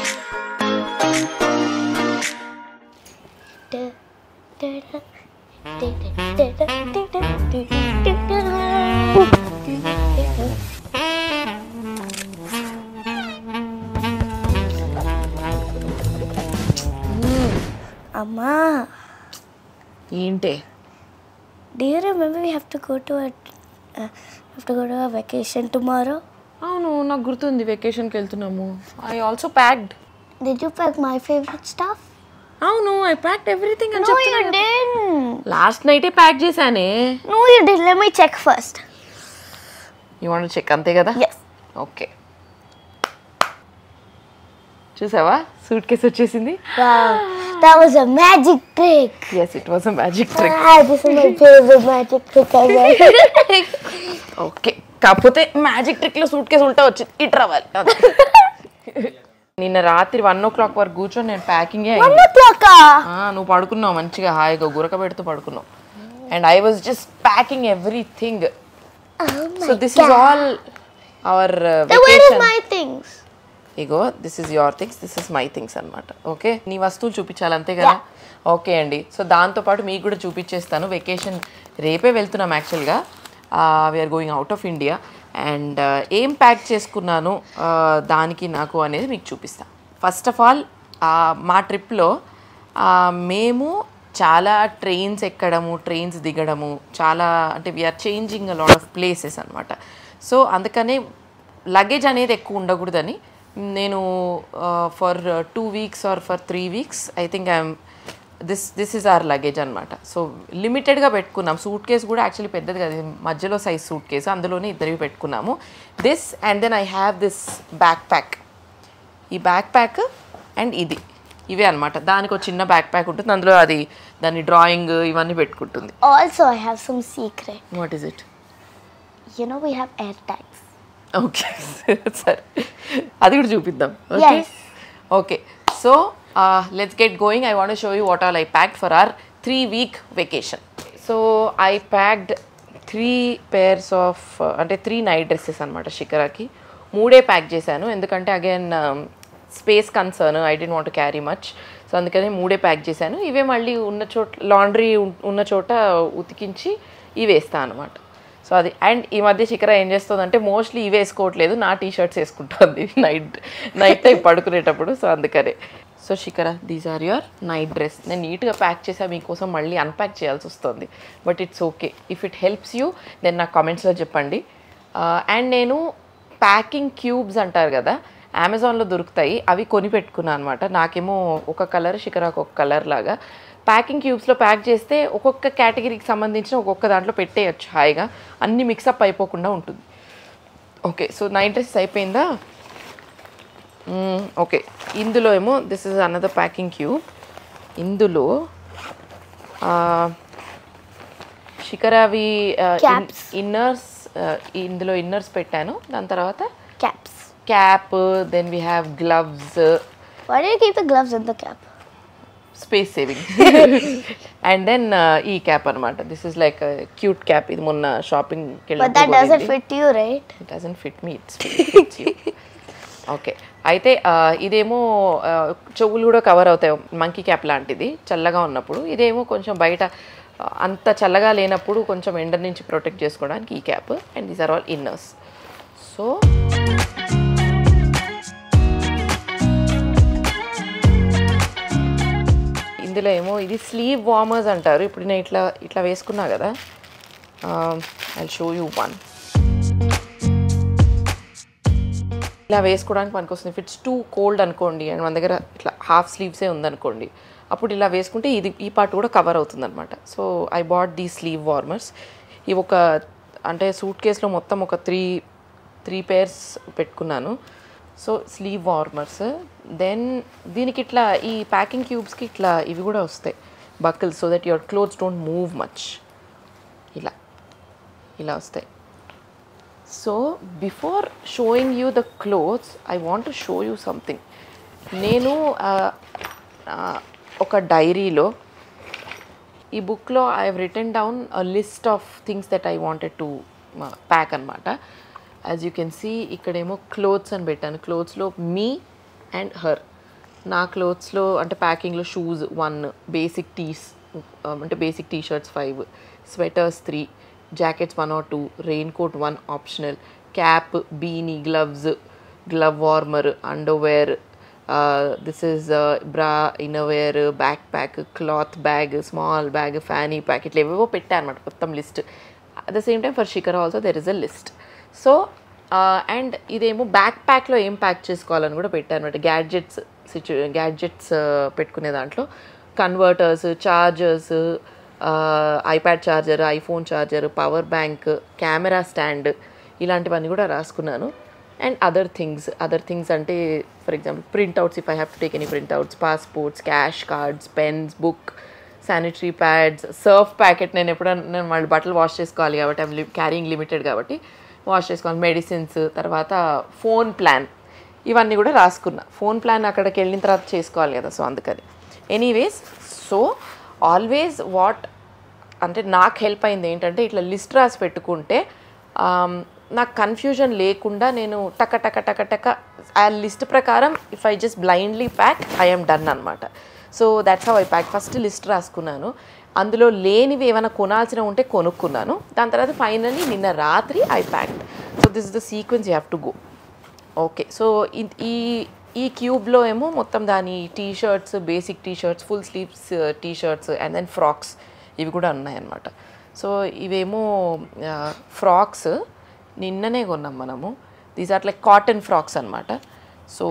అమ్మా ఏంటి Do you remember we have to go to a uh, have to go to a vacation tomorrow? అవును నాకు గుర్తుంది వెకేషన్కి వెళ్తున్నాము I also packed Did you pack my favorite stuff? అవును I packed everything అని No, చెప్తున్నా you didn't. లాస్ట్ నైటే pack చేశానే No, you didn't. Let me check first. You want check అంతే కదా Yes. ఓకే చూసావా సూట్ కేసు వచ్చేసింది Wow, that was a magic trick. Yes it was a magic trick Ah, this is my favorite magic trick ever. Okay కాకపోతే magic trick లో suit case ఉల్టా వచ్చింది ఇటు రావాలి అదే. నిన్న రాత్రి వన్ ఓ క్లాక్ వరకు కూర్చొని నేను ప్యాకింగ్ One o'clock. ah. నువ్వు పడుకున్నావు మంచిగా హాయిగా గురక పెడుతూ పడుకున్నావు and I was just packing everything Oh my so this is all our Then where is my things? ఇగో this is your things this is my things అనమాట ఓకే నీ వస్తువులు చూపించాలి అంతే కదా ఓకే అండి సో దాంతోపాటు మీకు కూడా చూపించేస్తాను వెకేషన్ రేపే వెళ్తున్నాం యాక్చువల్గా we are going out of India and ఏం ప్యాక్ చేసుకున్నాను uh, దానికి నాకు అనేది మీకు చూపిస్తాను ఫస్ట్ ఆఫ్ ఆల్ మా ట్రిప్లో మేము చాలా ట్రైన్స్ ఎక్కడము ట్రైన్స్ దిగడము చాలా అంటే we are changing a lot of places అనమాట సో అందుకనే లగేజ్ అనేది ఎక్కువ ఉండకూడదని నేను for two weeks or for three weeks I think I'm this this is our luggage అనమాట సో లిమిటెడ్గా పెట్టుకున్నాం సూట్ కేస్ కూడా యాక్చువల్లీ పెద్దది కదా ఇది మధ్యలో సైజ్ సూట్ కేసు అందులోనే ఇద్దరివి పెట్టుకున్నాము this and then I have this backpack ఈ బ్యాక్ ప్యాక్ అండ్ ఇది ఇవే అనమాట దానికి ఒక చిన్న బ్యాక్ ప్యాక్ ఉంటుంది అందులో అది దాని డ్రాయింగ్ ఇవన్నీ పెట్టుకుంటుంది Also, I have some secret. What is it You know, we have air tags. Okay సరే అది కూడా చూపిద్దాం okay Yes. Okay so let's get going I want show you what all I packed for our three week vacation so I packed three pairs of అంటే three night dresses అనమాట షికరాకి మూడే pack చేశాను ఎందుకంటే again space concern I don't want carry much so అందుకని మూడే pack చేశాను ఇవే మళ్ళీ ఉన్న చోట లాండ్రీ ఉన్న చోట ఉతికించి ఇవి వేస్తాను అనమాట సో అది అండ్ ఈ మధ్య శిఖర ఏం చేస్తుందంటే మోస్ట్లీ ఇవి వేసుకోవట్లేదు నా టీ షర్ట్స్ వేసుకుంటుంది నైట్ నైట్ టైం పడుకునేటప్పుడు సో అందుకనే so Shikhara these are your night dress నేను నీట్గా ప్యాక్ చేసా మీకోసం మళ్ళీ అన్ప్యాక్ చేయాల్సి వస్తుంది but it's okay if it helps you నేను నాకు కామెంట్స్లో చెప్పండి అండ్ నేను ప్యాకింగ్ క్యూబ్స్ అంటారు కదా అమెజాన్లో దొరుకుతాయి అవి కొని పెట్టుకున్నాను అనమాట నాకేమో ఒక కలర్ శిఖరాకు ఒక కలర్ లాగా ప్యాకింగ్ క్యూబ్స్లో ప్యాక్ చేస్తే ఒక్కొక్క కేటగిరీకి సంబంధించిన ఒక్కొక్క దాంట్లో పెట్టేయచ్చు హాయిగా అన్ని మిక్సప్ అయిపోకుండా ఉంటుంది ఓకే సో నైట్ డ్రెస్ అయిపోయిందా ఓకే ఇందులో ఏమో this is another packing cube ఇందులో శిఖరావి Caps. ఇన్నర్స్ ఇందులో ఇన్నర్స్ పెట్టాను దాని తర్వాత Caps. Cap then we have gloves Why do you keep the gloves in the cap? Space saving and then ఈ క్యాప్ అనమాట this is like cute cap ఇది మొన్న shopping But that doesn't fit you, right? It doesn't fit me it's okay అయితే ఆ, ఇదేమో ఆ, చెవులు కూడా కవర్ అవుతాయి మంకీ క్యాప్ లాంటిది చల్లగా ఉన్నప్పుడు ఇదేమో కొంచెం బయట ఆ, అంత చల్లగా లేనప్పుడు కొంచెం ఎండ నుంచి ప్రొటెక్ట్ చేసుకోవడానికి ఈ cap and these are all inners so ఇందులో ఏమో ఇది స్లీవ్ వార్మర్స్ అంటారు ఇప్పుడు నేను ఇట్లా ఇట్లా వేసుకున్నా కదా ఐ షో యూ వన్ ఇలా వేసుకోవడానికి పనికొస్తుంది ఇఫ్ ఇట్స్ టూ కోల్డ్ అనుకోండి అండ్ మన దగ్గర ఇట్లా హాఫ్ స్లీవ్సే ఉందనుకోండి అప్పుడు ఇలా వేసుకుంటే ఇది ఈ పార్ట్ కూడా కవర్ అవుతుంది అనమాట so I bought the sleeve warmers ఇవి ఒక అంటే సూట్ కేసులో మొత్తం ఒక త్రీ త్రీ పేర్స్ పెట్టుకున్నాను సో స్లీవ్ వార్మర్స్ దెన్ దీనికి ఇట్లా ఈ ప్యాకింగ్ క్యూబ్స్కి ఇట్లా ఇవి కూడా వస్తాయి buckles so that your clothes don't move much ఇలా ఇలా వస్తాయి so before showing you the clothes I want to show you something నేను ఆ, ఆ, ఒక డైరీలో ఈ బుక్లో I have written down a list of things that I wanted to pack అనమాట యాజ్ యూ కెన్ సీ ఇక్కడేమో క్లోత్స్ అని పెట్టాను క్లోత్స్లో మీ అండ్ హర్ నా క్లోత్స్లో అంటే ప్యాకింగ్లో షూస్ వన్ బేసిక్ టీస్ అంటే basic T shirts five sweaters three jackets one or two raincoat one optional cap beanie gloves glove warmer underwear this is bra innerwear backpack cloth bag small bag fanny pack ఇట్లా ఏవేవో పెట్టారనమాట మొత్తం list at the same time for Shikhara also there is a list so and ఇదేమో బ్యాక్ ప్యాక్లో ఏం pack చేసుకోవాలని కూడా పెట్టారనమాట గ్యాడ్జెట్స్ సిచ్యు గ్యాడ్జెట్స్ పెట్టుకునే దాంట్లో converters chargers iPad charger iPhone charger power bank camera stand ఇలాంటివన్నీ కూడా రాసుకున్నాను and other things other things అంటే for example printouts if I have to take any printouts passports cash cards pens book sanitary pads Surf packet నేను ఎప్పుడైనా నేను మళ్ళీ బట్టలు wash చేసుకోవాలి కాబట్టి ఐమ్ క్యారింగ్ లిమిటెడ్ కాబట్టి వాష్ చేసుకోవాలి మెడిసిన్స్ తర్వాత ఫోన్ ప్లాన్ ఇవన్నీ కూడా రాసుకున్నా ఫోన్ ప్లాన్ అక్కడికి వెళ్ళిన తర్వాత చేసుకోవాలి కదా సో అందుకని ఎనీవేస్ సో ఆల్వేస్ వాట్ అంటే నాకు హెల్ప్ అయింది ఏంటంటే ఇట్లా లిస్ట్ రాసి పెట్టుకుంటే ఆమ్, నాకు కన్ఫ్యూజన్ లేకుండా నేను టక టక టక టక ఆ లిస్ట్ ప్రకారం if I just blindly pack I'm done అనమాట so that's how I pack first list రాసుకున్నాను అందులో లేనివి ఏమైనా కొనాల్సిన ఉంటే కొనుక్కున్నాను దాని తర్వాత ఫైనల్లీ నిన్న రాత్రి I packed so this is the sequence you have to go okay so ఇ- ఈ ఈ క్యూబ్లో ఏమో మొత్తం దాని T shirts basic T shirts full sleeves T shirts and then frocks ఇవి కూడా ఉన్నాయన్నమాట సో ఇవేమో ఫ్రాక్స్ నిన్ననే కొన్నాం మనము these are like cotton frocks అనమాట సో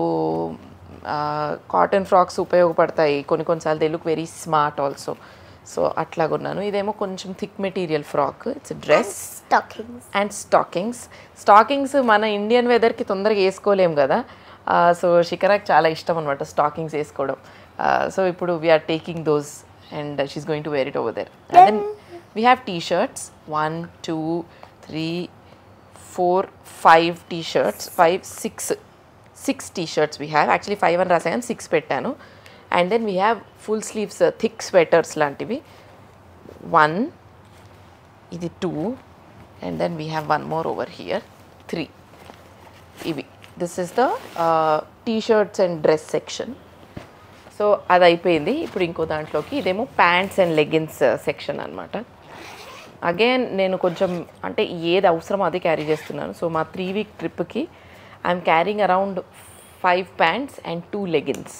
కాటన్ ఫ్రాక్స్ ఉపయోగపడతాయి కొన్ని కొన్నిసార్లు they look very smart also so అట్లా కొన్నాను ఇదేమో కొంచెం thick material frock it's dress Stockings. And stockings stockings మన ఇండియన్ వెదర్కి తొందరగా వేసుకోలేం కదా సో శిఖరాకి చాలా ఇష్టం అనమాట స్టాకింగ్స్ వేసుకోవడం సో ఇప్పుడు we are taking those and she's going to wear it over there and then we have T shirts one two three four five T shirts five six six T shirts we have actually five అని రాసా కానీ six పెట్టాను and then we have full sleeves thick sweaters లాంటివి one ఇది two and then we have one more over here three ఇవి this is the T shirts and dress section so అది అయిపోయింది ఇప్పుడు ఇంకో దాంట్లోకి ఇదేమో ప్యాంట్స్ అండ్ లెగిన్స్ సెక్షన్ అనమాట అగైన్ నేను కొంచెం అంటే ఏది అవసరమో అది క్యారీ చేస్తున్నాను సో మా త్రీ వీక్ ట్రిప్కి I'm carrying around five pants and two leggings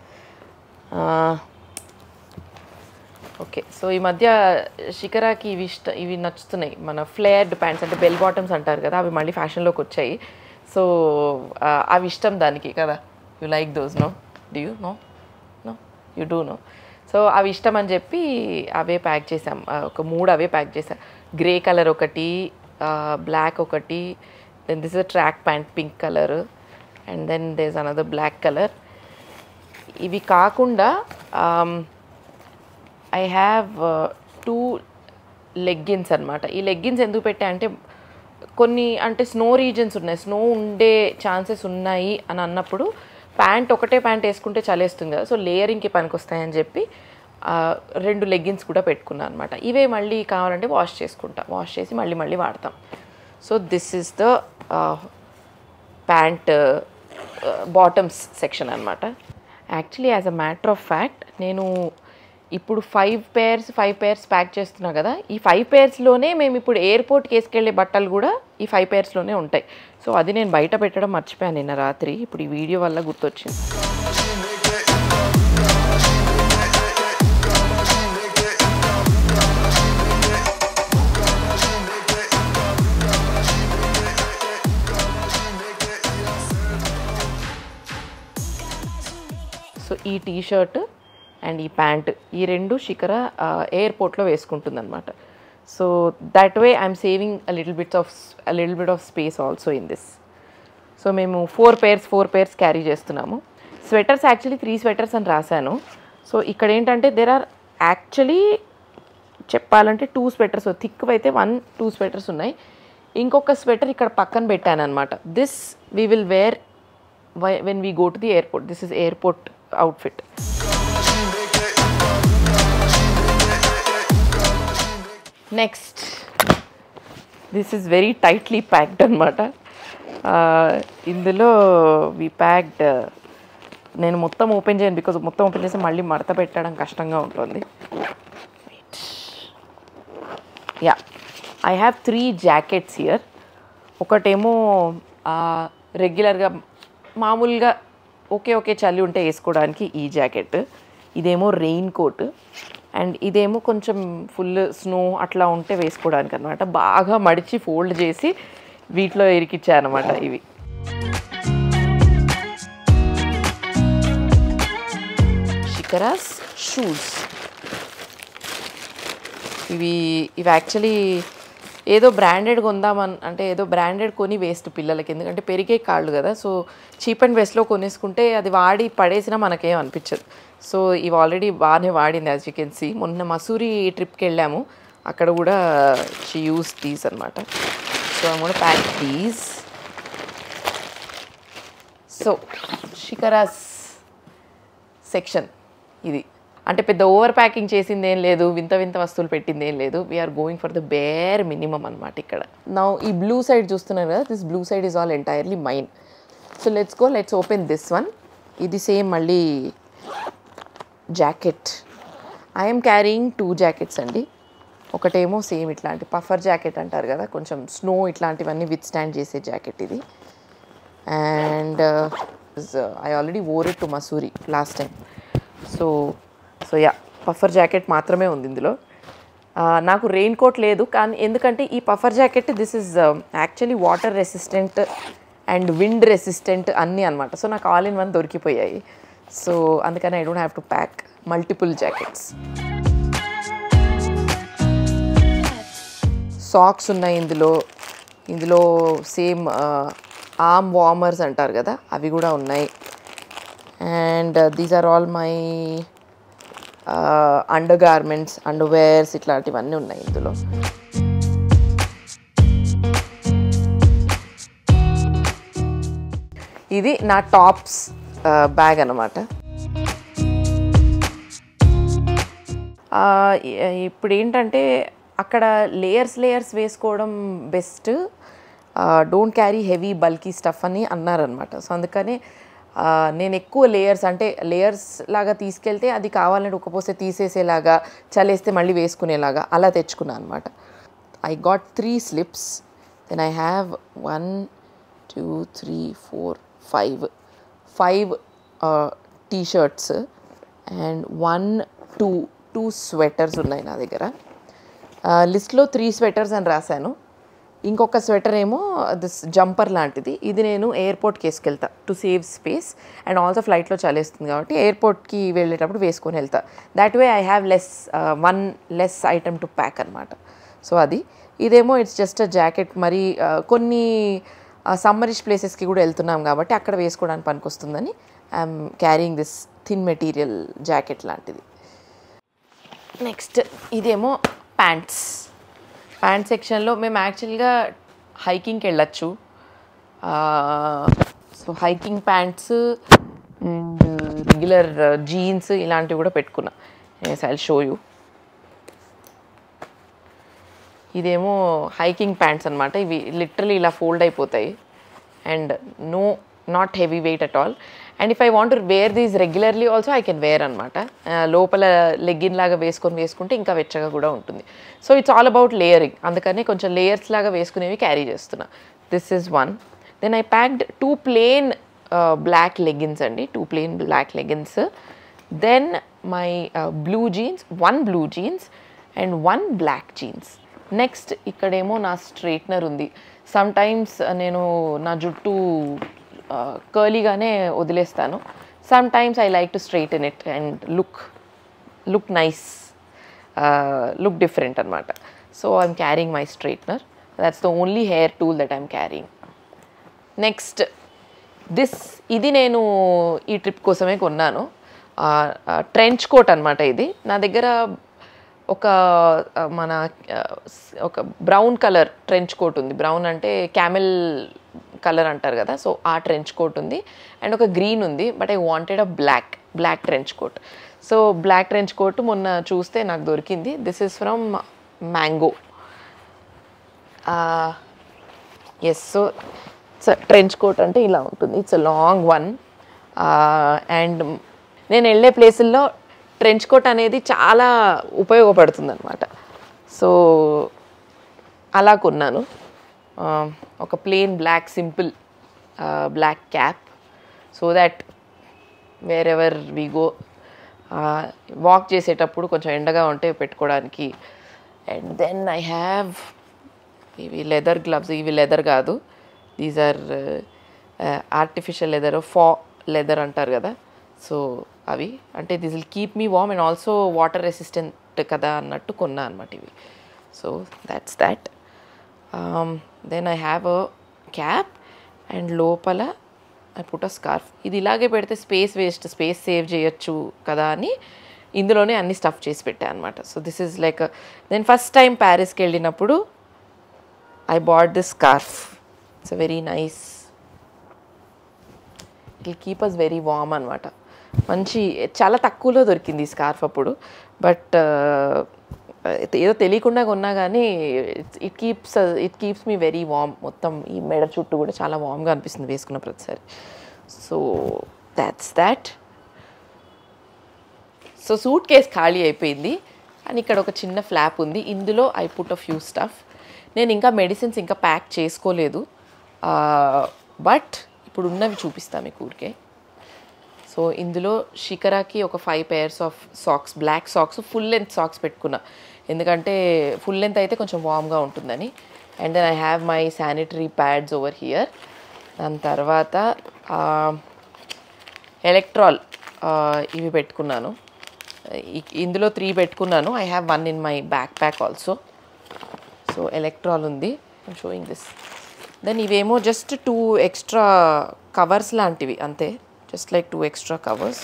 okay so ఈ మధ్య శిఖరాకి ఇవి ఇష్ట ఇవి నచ్చుతున్నాయి మన ఫ్లేర్డ్ ప్యాంట్స్ అంటే బెల్ బాటమ్స్ అంటారు కదా అవి మళ్ళీ ఫ్యాషన్లోకి వచ్చాయి సో అవి ఇష్టం దానికి కదా you like those no do you no no you do no so అవి ఇష్టం అని చెప్పి అవే ప్యాక్ చేసాం ఆ, ఒక మూడు అవే ప్యాక్ చేసాం గ్రే కలర్ ఒకటి బ్లాక్ ఒకటి then this is track pant pink colour and then these another black colour ఇవి కాకుండా ఐ హ్యావ్ టూ లెగ్గిన్స్ అనమాట ఈ లెగ్గిన్స్ ఎందుకు పెట్టా అంటే కొన్ని అంటే స్నో రీజన్స్ ఉన్నాయి స్నో ఉండే ఛాన్సెస్ ఉన్నాయి అని అన్నప్పుడు ప్యాంట్ ఒకటే ప్యాంట్ వేసుకుంటే చలేస్తుంది కదా సో లేయరింగ్కి పనికి వస్తాయని చెప్పి ఆ, రెండు లెగ్గిన్స్ కూడా పెట్టుకున్నాను అనమాట ఇవే మళ్ళీ కావాలంటే వాష్ చేసుకుంటా వాష్ చేసి మళ్ళీ మళ్ళీ వాడతాం so this is the pant bottoms section అనమాట actually as a matter of fact నేను ఇప్పుడు five pairs five pairs pack చేస్తున్నా కదా ఈ ఫైవ్ పేర్స్లోనే మేము ఇప్పుడు ఎయిర్పోర్ట్కి వేసుకెళ్ళే బట్టలు కూడా ఈ ఫైవ్ పేర్స్లోనే ఉంటాయి సో అది నేను బయట పెట్టడం మర్చిపోయాను నిన్న రాత్రి ఇప్పుడు ఈ వీడియో వల్ల గుర్తొచ్చింది సో ఈ టీ షర్ట్ అండ్ ఈ ప్యాంట్ ఈ రెండు శిఖర ఎయిర్పోర్ట్లో వేసుకుంటుంది అనమాట so that way I'm saving a little bits of a little bit of space also in this so మేము four pairs four pairs carry చేస్తున్నాము స్వెటర్స్ యాక్చువల్లీ త్రీ స్వెటర్స్ అని రాశాను సో ఇక్కడ ఏంటంటే దెర్ ఆర్ యాక్చువల్లీ చెప్పాలంటే two sweaters thick అయితే one two sweaters ఉన్నాయి ఇంకొక స్వెటర్ ఇక్కడ పక్కన పెట్టాను అనమాట this we will wear when we go to the airport this is airport outfit next this is very tightly packed అనమాట ఇందులో వి ప్యాక్డ్ నేను మొత్తం ఓపెన్ చేయను బికాజ్ మొత్తం ఓపెన్ చేసి మళ్ళీ మడత పెట్టడం కష్టంగా ఉంటుంది yeah I have three jackets here ఒకటేమో రెగ్యులర్గా మామూలుగా ఓకే ఓకే చలి ఉంటే వేసుకోవడానికి ఈ జాకెట్ ఇదేమో రెయిన్ కోట్ అండ్ ఇదేమో కొంచెం ఫుల్ స్నో అట్లా ఉంటే వేసుకోవడానికి అనమాట బాగా మడిచి ఫోల్డ్ చేసి వీటిలో ఇరికిచ్చానమాట ఇవి షికరాస్ షూస్ ఇవి ఇవి యాక్చువల్లీ ఏదో బ్రాండెడ్ కొందామన్ అంటే ఏదో బ్రాండెడ్ కొని వేస్ట్ పిల్లలకి ఎందుకంటే పెరిగే కాళ్ళు కదా సో చీప్ అండ్ బెస్ట్లో కొనేసుకుంటే అది వాడి పడేసినా మనకేం అనిపించదు సో ఇవి ఆల్రెడీ బాగానే వాడింది యాజ్ యూ కెన్ సీ మొన్న మసూరి ట్రిప్కి వెళ్ళాము అక్కడ కూడా షీ యూస్ దీస్ అనమాట సో ఐమ్ కూడా pack these so Shikhara's section ఇది అంటే పెద్ద ఓవర్ ప్యాకింగ్ చేసింది ఏం లేదు వింత వింత వస్తువులు పెట్టింది ఏం లేదు we are going for the bare minimum అనమాట ఇక్కడ నా ఈ బ్లూ సైడ్ చూస్తున్నారు కదా this blue side is all entirely mine so let's go let's open this one ఇది సేమ్ మళ్ళీ jacket I'm carrying two jackets అండి ఒకటేమో సేమ్ ఇట్లాంటి పఫర్ జాకెట్ అంటారు కదా కొంచెం స్నో ఇట్లాంటివన్నీ విత్ స్టాండ్ చేసే జాకెట్ ఇది and I already wore it to Mussoorie last time so so yeah puffer jacket మాత్రమే ఉంది ఇందులో ఆ, నాకు రెయిన్ కోట్ లేదు కానీ ఎందుకంటే ఈ puffer jacket this is actually water resistant and wind resistant అన్నీ అనమాట సో నాకు ఆల్ ఇన్ వన్ దొరికిపోయాయి సో అందుకని I don't have to pack multiple jackets socks ఉన్నాయి ఇందులో ఇందులో సేమ్ ఆర్మ్ వార్మర్స్ అంటారు కదా అవి కూడా ఉన్నాయి and these are all my undergarments underwears ఇట్లాంటివన్నీ ఉన్నాయి ఇందులో ఇది నా టాప్స్ బ్యాగ్ అనమాట ఇప్పుడు ఏంటంటే అక్కడ లేయర్స్ లేయర్స్ వేసుకోవడం best don't carry heavy bulky stuff అని అన్నారనమాట సో అందుకని ఆ, నేను ఎక్కువ లేయర్స్ అంటే లేయర్స్ లాగా తీసుకెళ్తే అది కావాలంటే ఉక్కపోస్తే తీసేసేలాగా చలేస్తే మళ్ళీ వేసుకునేలాగా అలా తెచ్చుకున్నాను అనమాట I got three slips then I have one two three four five five T shirts and one two two sweaters ఉన్నాయి నా దగ్గర లిస్ట్లో త్రీ స్వెటర్స్ అని రాశాను ఇంకొక స్వెటర్ ఏమో దిస్ జంపర్ లాంటిది ఇది నేను ఎయిర్పోర్ట్కి వేసుకెళ్తా to save space and also ఫ్లైట్లో చలేస్తుంది కాబట్టి ఎయిర్పోర్ట్కి వెళ్ళేటప్పుడు వేసుకొని వెళ్తా that way I have less one less item to pack అనమాట సో అది ఇదేమో ఇట్స్ జస్ట్ అ జాకెట్ మరి ఆ, కొన్ని సమ్మరిష్ ప్లేసెస్కి కూడా వెళ్తున్నాం కాబట్టి అక్కడ వేసుకోవడానికి పనికొస్తుందని I'm carrying this thin material jacket లాంటిది నెక్స్ట్ ఇదేమో ప్యాంట్స్ ప్యాంట్ సెక్షన్లో మేము యాక్చువల్గా హైకింగ్కి వెళ్ళచ్చు so hiking pants and regular jeans ఇలాంటివి కూడా పెట్టుకున్నా ఐ షో యూ ఇదేమో హైకింగ్ ప్యాంట్స్ అనమాట ఇవి లిటరలీ ఇలా ఫోల్డ్ అయిపోతాయి and no not heavy weight at all and if I want to wear these regularly also I can wear అనమాట లోపల లెగ్గిన్ లాగా వేసుకొని వేసుకుంటే ఇంకా వెచ్చగా కూడా ఉంటుంది so it's all about layering అందుకని కొంచెం లేయర్స్ లాగా వేసుకునేవి క్యారీ చేస్తున్నా this is one then I packed two plain black leggings అండి two plain black leggings then my blue jeans one blue jeans and one black jeans next ఇక్కడేమో నా straightener ఉంది some times నేను నా జుట్టు కర్లీగానే వదిలేస్తాను sometimes I like to straighten it and look look nice look different అనమాట so I'm carrying my straightener that's the only hair tool that I'm carrying next this ఇది నేను ఈ ట్రిప్ కోసమే కొన్నాను ట్రెంచ్ కోట్ అనమాట ఇది నా దగ్గర ఒక ఆ, మన ఆ, స్- ఒక బ్రౌన్ కలర్ ట్రెంచ్ కోట్ ఉంది బ్రౌన్ అంటే క్యామెల్ కలర్ అంటారు కదా సో ఆ ట్రెంచ్ కోట్ ఉంది అండ్ ఒక గ్రీన్ ఉంది but I wanted a black black trench coat so black trench coat మొన్న చూస్తే నాకు దొరికింది this is from Mango S so trench coat అంటే ఇలా ఉంటుంది it's a long one and నేను వెళ్ళే ప్లేసుల్లో ట్రెంచ్ కోట్ అనేది చాలా ఉపయోగపడుతుంది అనమాట సో అలా కొన్నాను ఆ, ఒక plain black simple black cap so that wherever we go walk చేసేటప్పుడు కొంచెం ఎండగా ఉంటే పెట్టుకోవడానికి అండ్ దెన్ ఐ హ్యావ్ ఇవి లెదర్ గ్లవ్స్ ఇవి లెదర్ కాదు దీస్ ఆర్ ఆర్టిఫిషియల్ లెదర్ ఫా లెదర్ అంటారు కదా సో అవి అంటే this will keep me warm and also water resistant కదా అన్నట్టు కొన్నా అనమాట ఇవి so that's that then I have a cap and లోపల ఐ పుట్ అ స్కార్ఫ్ ఇది ఇలాగే పెడితే స్పేస్ వేస్ట్ స్పేస్ సేవ్ చేయొచ్చు కదా అని ఇందులోనే అన్ని స్టఫ్ చేసి పెట్టాను అనమాట సో దిస్ ఈజ్ లైక్ నేను ఫస్ట్ టైం ప్యారిస్కి వెళ్ళినప్పుడు I bought this scarf it's a very nice it will keep us very warm అనమాట మంచి చాలా తక్కువలో దొరికింది ఈ స్కార్ఫ్ అప్పుడు బట్ ఏదో తెలియకుండా కొన్నా కానీ it keeps it keeps me very warm మొత్తం ఈ మెడ చుట్టూ కూడా చాలా వామ్గా అనిపిస్తుంది వేసుకున్న ప్రతిసారి so that's that so suitcase ఖాళీ అయిపోయింది అని ఇక్కడ ఒక చిన్న ఫ్లాప్ ఉంది ఇందులో I put a few stuff నేను ఇంకా మెడిసిన్స్ ఇంకా ప్యాక్ చేసుకోలేదు బట్ ఇప్పుడు ఉన్నవి చూపిస్తాను మీకు ఊరికే సో ఇందులో షికరాకి ఒక five pairs of socks black socks full length socks పెట్టుకున్నా ఎందుకంటే ఫుల్ లెంత్ అయితే కొంచెం వామ్గా ఉంటుందని and then I have my sanitary pads over here దాని తర్వాత ఎలక్ట్రాల్ ఇవి పెట్టుకున్నాను ఇ- ఇందులో త్రీ పెట్టుకున్నాను I have one in my backpack also so Electral ఉంది ఐమ్ షోయింగ్ దిస్ దెన్ ఇవేమో జస్ట్ టూ ఎక్స్ట్రా కవర్స్ లాంటివి అంతే just like two extra covers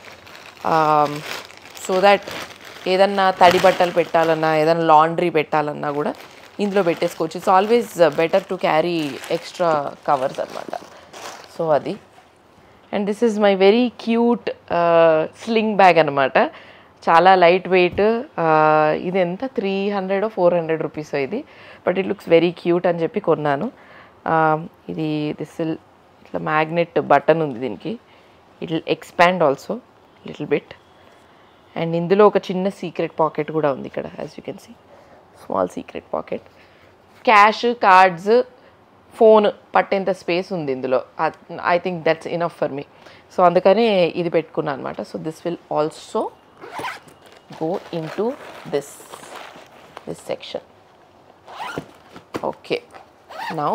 so that ఏదన్నా తడి బట్టలు పెట్టాలన్నా ఏదన్నా లాండ్రీ పెట్టాలన్నా కూడా ఇందులో పెట్టేసుకోవచ్చు it's always better to carry extra covers అనమాట సో అది and this is my very cute sling bag అనమాట చాలా లైట్ వెయిట్ ఇది ఎంత three hundred four hundred rupees ఇది but it looks very cute అని చెప్పి కొన్నాను Uh, ఇది దిస్ విల్ ఇట్లా మ్యాగ్నెట్ బటన్ ఉంది దీనికి it will expand also little bit and ఇందులో ఒక చిన్న సీక్రెట్ పాకెట్ కూడా ఉంది ఇక్కడ as you can see small secret pocket cash cards phone పట్టేంత స్పేస్ ఉంది ఇందులో I think that's enough for me so అందుకనే ఇది పెట్టుకున్నాను అనమాట so this will also go in to this this section okay now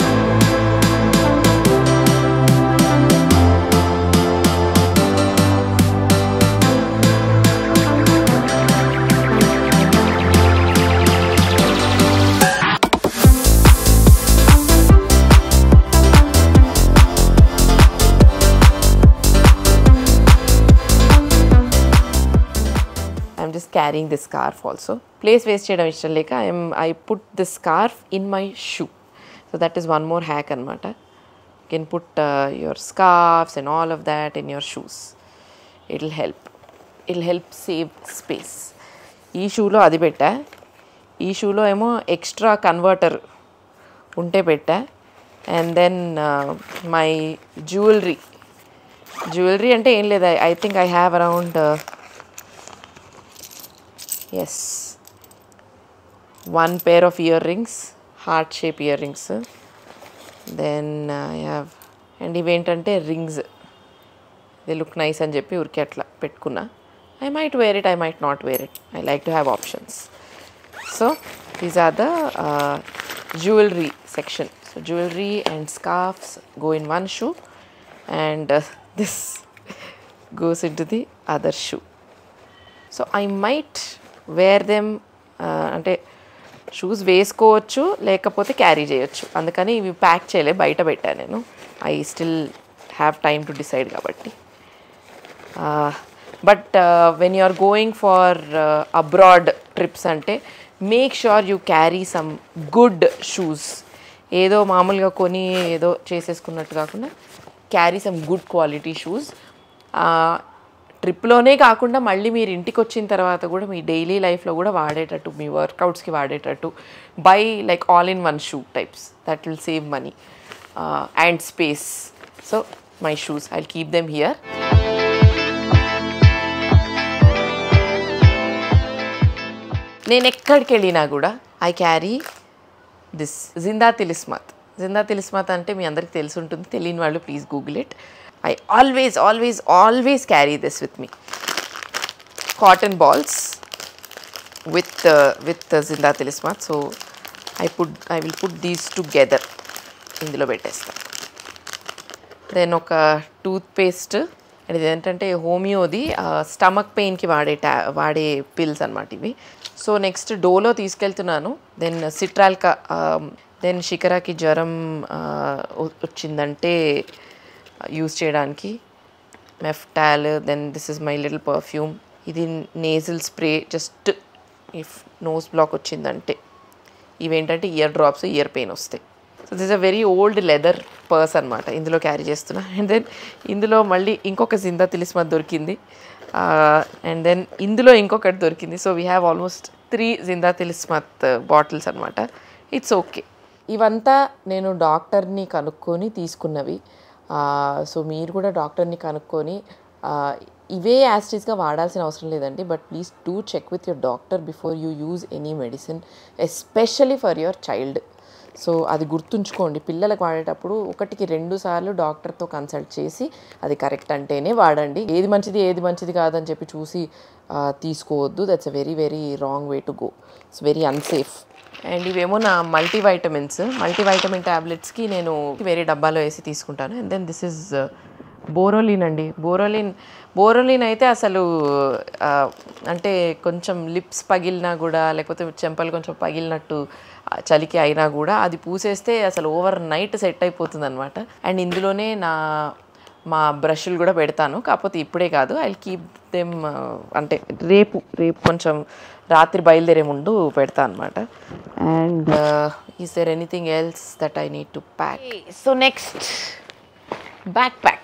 I'm just carrying this scarf also place waste చేయడం ఇష్టం లేక I'm I put this scarf in my shoe so that is one more hack అనమాట can put your scarfs and all of that in your shoes it will help it will help save space ఈ షూలో అది పెట్టా ఈ షూలో ఏమో extra converter ఉంటే పెట్టా and then my jewellery jewellery అంటే ఏం లేదు I think I have around S one pair of earrings heart shape earrings then I have and ఇవేంటంటే రింగ్స్ దే లుక్ నైస్ అని చెప్పి ఊరికే అట్లా పెట్టుకున్నా I might wear it I might not wear it I like to have options so these are the jewellery section so jewellery and scarfs go in one shoe and this goes into the other shoe so I might wear them అంటే shoes వేసుకోవచ్చు లేకపోతే carry చేయొచ్చు అందుకని ఇవి pack చేయలే బయట పెట్టాను నేను I still have time to decide కాబట్టి but when you are going far abroad trips అంటే make sure you carry some good shoes ఏదో మామూలుగా కొని ఏదో చేసేసుకున్నట్టు కాకుండా carry some good quality shoes ట్రిప్లోనే కాకుండా మళ్ళీ మీరు ఇంటికి వచ్చిన తర్వాత కూడా మీ డైలీ లైఫ్లో కూడా వాడేటట్టు మీ వర్కౌట్స్కి వాడేటట్టు buy like all in one shoe types that will save money and space so my shoes I keep them here నేను ఎక్కడికి వెళ్ళినా కూడా I carry this Zinda Tilismath Zinda Tilismath అంటే మీ అందరికి తెలిసి ఉంటుంది తెలియని వాళ్ళు please Google it I always always always carry this with me cotton balls with with Zinda Tilismath so I put I will put these together ఇందులో పెట్టేస్తాను దెన్ ఒక టూత్ పేస్ట్ ఇది ఏంటంటే హోమియోది స్టమక్ పెయిన్కి వాడే టా వాడే పిల్స్ అనమాట ఇవి సో నెక్స్ట్ డోలో తీసుకెళ్తున్నాను దెన్ సిట్రాల్కా దెన్ శిఖరాకి జ్వరం ఆ, వ- వచ్చిందంటే యూస్ చేయడానికి Meftal then this is my little perfume ఇది nasal spray just if nose block వచ్చిందంటే ఇవేంటంటే ఇయర్ డ్రాప్స్ ఇయర్ పెయిన్ వస్తాయి so this a very old leather purse అనమాట ఇందులో క్యారీ చేస్తున్నా అండ్ దెన్ ఇందులో మళ్ళీ ఇంకొక జిందా తిలిస్మత్ దొరికింది అండ్ దెన్ ఇందులో ఇంకొకటి దొరికింది so we have almost three Zinda Tilismath bottles అనమాట ఇట్స్ ఓకే ఇవంతా నేను డాక్టర్ని కనుక్కొని తీసుకున్నవి సో మీరు కూడా డాక్టర్ని కనుక్కొని ఆ, ఇవే యాస్టీస్గా వాడాల్సిన అవసరం లేదండి but please do check with your doctor before you use any medicine especially for your child so అది గుర్తుంచుకోండి పిల్లలకు వాడేటప్పుడు ఒకటికి రెండు సార్లు డాక్టర్తో కన్సల్ట్ చేసి అది కరెక్ట్ అంటేనే వాడండి ఏది మంచిది ఏది మంచిది కాదని చెప్పి చూసి ఆ, తీసుకోవద్దు that's a very very wrong way to go it's very unsafe and ఇవేమో నా మల్టీవైటమిన్స్ మల్టీవైటమిన్ ట్యాబ్లెట్స్కి నేను వేరే డబ్బాలో వేసి తీసుకుంటాను and then this is Boroline అండి బోరోలిన్ బోరోలిన్ అయితే అసలు ఆ, అంటే కొంచెం లిప్స్ పగిలినా కూడా లేకపోతే చెంపలు కొంచెం పగిలినట్టు ఆ, చలికి అయినా కూడా అది పూసేస్తే అసలు ఓవర్ నైట్ సెట్ అయిపోతుంది అనమాట అండ్ ఇందులోనే నా మా బ్రష్లు కూడా పెడతాను కాకపోతే ఇప్పుడే కాదు ఐ కీప్ దెమ్ అంటే రేపు రేపు కొంచెం రాత్రి బయలుదేరే ముందు పెడతా అనమాట and is there anything else that I need to pack so next backpack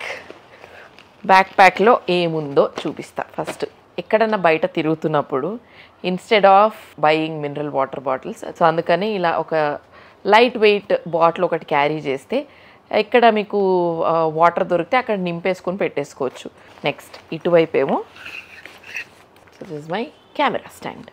బ్యాక్ ప్యాక్లో ఏముందో చూపిస్తా ఫస్ట్ ఎక్కడన్నా బయట తిరుగుతున్నప్పుడు instead of buying mineral water bottles so అందుకని ఇలా ఒక లైట్ వెయిట్ బాటిల్ ఒకటి క్యారీ చేస్తే ఎక్కడ మీకు వాటర్ దొరికితే అక్కడ నింపేసుకొని పెట్టేసుకోవచ్చు నెక్స్ట్ ఇటువైపు ఏమో so this is my camera stand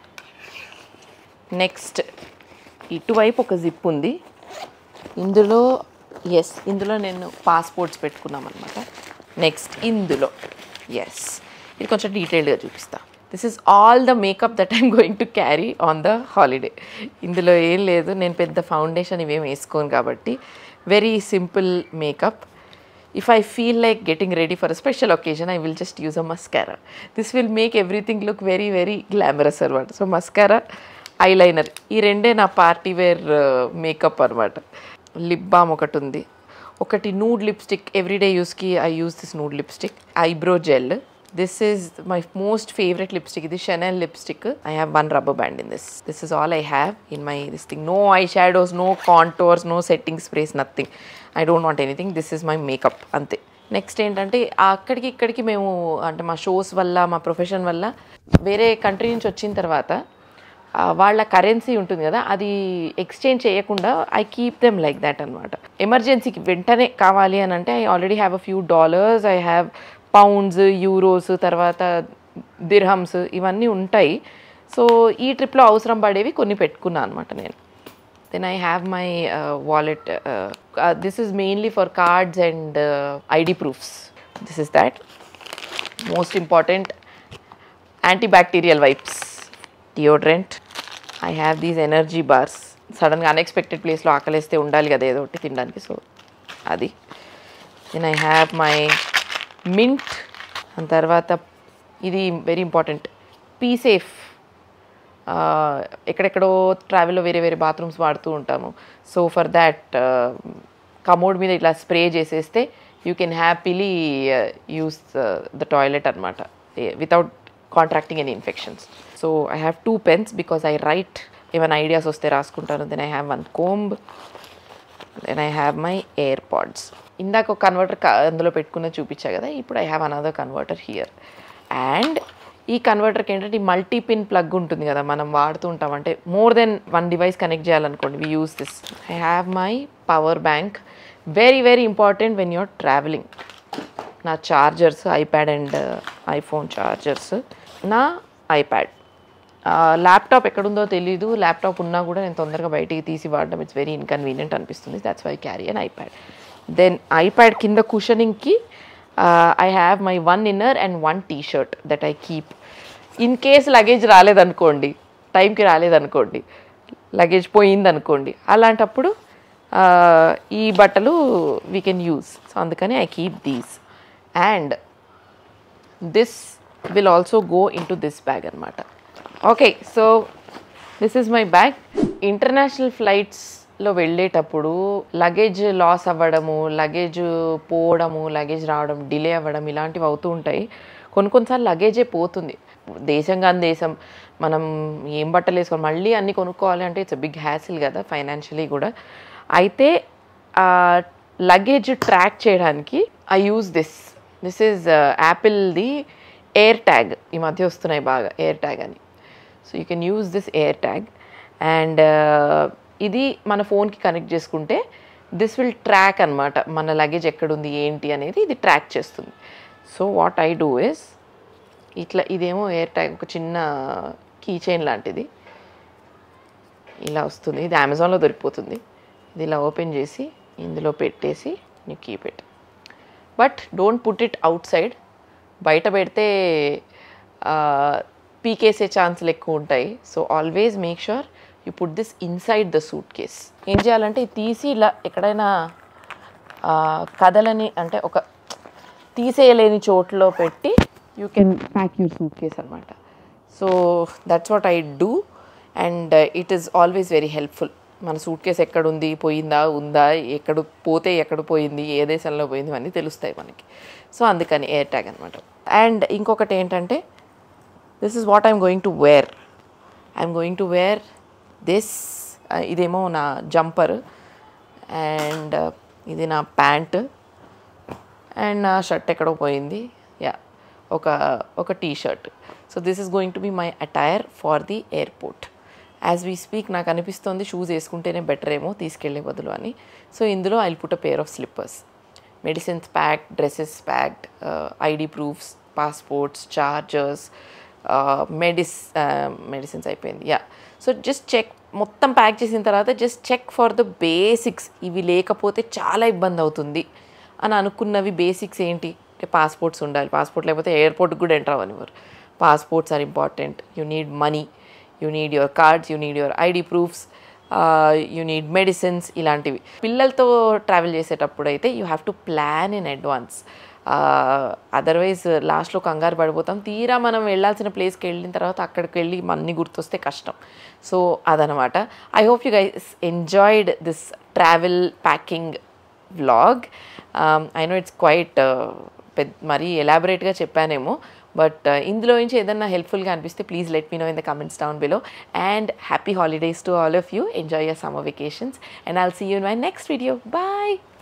next ఇటువైపు ఒక జిప్ ఉంది ఇందులో ఎస్ ఇందులో నేను పాస్పోర్ట్స్ పెట్టుకున్నాం అనమాట నెక్స్ట్ ఇందులో ఎస్ ఇది కొంచెం డీటెయిల్డ్గా చూపిస్తా this is all the makeup that I'm going to carry on the holiday ఇందులో ఏం లేదు నేను పెద్ద ఫౌండేషన్ ఇవేం వేసుకోను కాబట్టి very simple makeup if I feel like getting ready for a special occasion I will just use a mascara this will make everything look very very glamorous అనమాట so mascara eyeliner ఈ రెండే నా party wear makeup అనమాట lip balm ఒకటి ఉంది ఒకటి nude lipstick everyday యూస్కి I use this nude lipstick eyebrow gel this is my most favourite lipstick ఇది Chanel lipstick I have one rubber band in this this is all I have in my this thing no eye shadows no contours no setting sprays nothing I don't want anything this is my makeup అంతే నెక్స్ట్ ఏంటంటే ఆ అక్కడికి ఇక్కడికి మేము అంటే మా shows వల్ల మా ప్రొఫెషన్ వల్ల వేరే కంట్రీ నుంచి వచ్చిన తర్వాత ఆ, వాళ్ళ కరెన్సీ ఉంటుంది కదా అది ఎక్స్చేంజ్ చేయకుండా I keep them like that అనమాట ఎమర్జెన్సీకి వెంటనే కావాలి అని అంటే I already have a few dollars I have pounds euros తర్వాత దిర్హమ్స్ ఇవన్నీ ఉంటాయి సో ఈ ట్రిప్లో అవసరం పడేవి కొన్ని పెట్టుకున్నాను అనమాట నేను then I have my wallet this is mainly for cards and ID proofs this is that most important antibacterial wipes deodorant I have these energy bars సడన్గా అన్ఎక్స్పెక్టెడ్ ప్లేస్లో ఆకలిస్తే ఉండాలి కదా ఏదో ఒకటి తినడానికి సో అది then I have my mint దాని తర్వాత ఇది వెరీ ఇంపార్టెంట్ పీ సేఫ్ ఎక్కడెక్కడో ట్రావెల్లో వేరే వేరే బాత్రూమ్స్ వాడుతూ ఉంటాము సో ఫర్ దాట్ కమోడ్ మీద ఇట్లా స్ప్రే చేసేస్తే you can happily use the toilet అనమాట without contracting any infections so I have two pens because I write ఏమైనా ఐడియాస్ వస్తే రాసుకుంటాను then I have one comb then I have my AirPods ఇందాక ఒక converter అందులో పెట్టుకున్న చూపించా కదా ఇప్పుడు I have another converter here and ఈ కన్వర్టర్కి ఏంటంటే ఈ మల్టీ పిన్ ప్లగ్ ఉంటుంది కదా మనం వాడుతూ ఉంటాం అంటే more than one device connect చేయాలనుకోండి we use this I have my power bank very very important when you're travelling నా chargers iPad and iPhone chargers నా ఐప్యాడ్ ల్యాప్టాప్ ఎక్కడుందో తెలీదు ల్యాప్టాప్ ఉన్నా కూడా నేను తొందరగా బయటికి తీసి వాడడం ఇట్స్ వెరీ ఇన్కన్వీనియంట్ అనిపిస్తుంది that's why carry an iPad then iPad కింద కుషనింగ్కి I have my one inner and one T shirt that I keep in case luggage రాలేదనుకోండి టైంకి రాలేదనుకోండి లగేజ్ పోయిందనుకోండి అలాంటప్పుడు ఆ, ఈ బట్టలు వీ కెన్ యూస్ సో అందుకని I keep these and this will also go in to this bag అనమాట okay so this is my bag international ఫ్లైట్స్లో వెళ్ళేటప్పుడు లగేజ్ లాస్ అవ్వడము లగేజ్ పోవడము లగేజ్ రావడం డిలే అవ్వడం ఇలాంటివి అవుతూ ఉంటాయి కొన్ని కొన్నిసార్లు లగేజే పోతుంది దేశం కాని దేశం మనం ఏం బట్టలు వేసుకోవాలి మళ్ళీ అన్నీ కొనుక్కోవాలి అంటే ఇట్స్ బిగ్ హ్యాసిల్ కదా ఫైనాన్షియలీ కూడా అయితే లగేజ్ ట్రాక్ చేయడానికి I use this this is యాపిల్ది ఎయిర్ ట్యాగ్ ఈ మధ్య వస్తున్నాయి బాగా ఎయిర్ ట్యాగ్ అని so you can use this AirTag and ఇది మన ఫోన్కి కనెక్ట్ చేసుకుంటే దిస్ విల్ ట్రాక్ అనమాట మన లగేజ్ ఎక్కడుంది ఏంటి అనేది ఇది ట్రాక్ చేస్తుంది so what I do is ఇట్లా ఇదేమో ఎయిర్ ట్యాగ్ ఒక చిన్న కీ చైన్ లాంటిది ఇలా వస్తుంది ఇది అమెజాన్లో దొరికిపోతుంది ఇది ఇలా ఓపెన్ చేసి ఇందులో పెట్టేసి you keep it but don't put it outside బయట పెడితే ఆ, పీకేసే ఛాన్సులు ఎక్కువ ఉంటాయి so always make sure you put this inside the suitcase ఏం చేయాలంటే ఇది తీసి ఇలా ఎక్కడైనా ఆ, కదలని అంటే ఒక తీసేయలేని చోట్లో పెట్టి you can pack your suitcase అనమాట so that's what I do and it is always very helpful మన సూట్ కేస్ ఎక్కడుంది పోయిందా ఉందా ఎక్కడ పోతే ఎక్కడ పోయింది ఏ దేశంలో పోయింది ఇవన్నీ తెలుస్తాయి మనకి సో అందుకని ఎయిర్ ట్యాగ్ అనమాట అండ్ ఇంకొకటి ఏంటంటే this is what I'm going to wear I'm going to wear this ఇదేమో నా జంపర్ అండ్ ఇది నా ప్యాంట్ అండ్ నా షర్ట్ ఎక్కడో పోయింది యా ఒక ఒక T shirt so this is going to be my attire for the airport as we speak నాకు అనిపిస్తుంది షూస్ వేసుకుంటేనే బెటర్ ఏమో తీసుకెళ్లే బదులు అని సో ఇందులో I put a pair of slippers medicines packed dresses packed ID proofs passports chargers medi medicines అయిపోయింది yeah so just check మొత్తం ప్యాక్ చేసిన తర్వాత just check for the basics ఇవి లేకపోతే చాలా ఇబ్బంది అవుతుంది అని అనుకున్నవి బేసిక్స్ ఏంటి అంటే పాస్పోర్ట్స్ ఉండాలి పాస్పోర్ట్ లేకపోతే ఎయిర్పోర్ట్కి కూడా ఎంటర్ అవ్వనివ్వరు passports are important you need money you need your cards you need your ID proofs you need medicines ఇలాంటివి పిల్లలతో ట్రావెల్ చేసేటప్పుడు అయితే you have to plan in advance otherwise లాస్ట్లో కంగారు పడిపోతాం తీరా మనం వెళ్ళాల్సిన ప్లేస్కి వెళ్ళిన తర్వాత అక్కడికి వెళ్ళి అన్నీ గుర్తొస్తే కష్టం సో అదనమాట I hope you guys enjoyed this travel packing vlog I know it's quite పెద్ద మరీ ఎలాబరేట్గా చెప్పానేమో బట్ ఇందులో నుంచి ఏదన్నా హెల్ప్ఫుల్గా అనిపిస్తే please let me know in the comments down below and happy holidays to all of you enjoy your summer vacations and I'll see you in my next video bye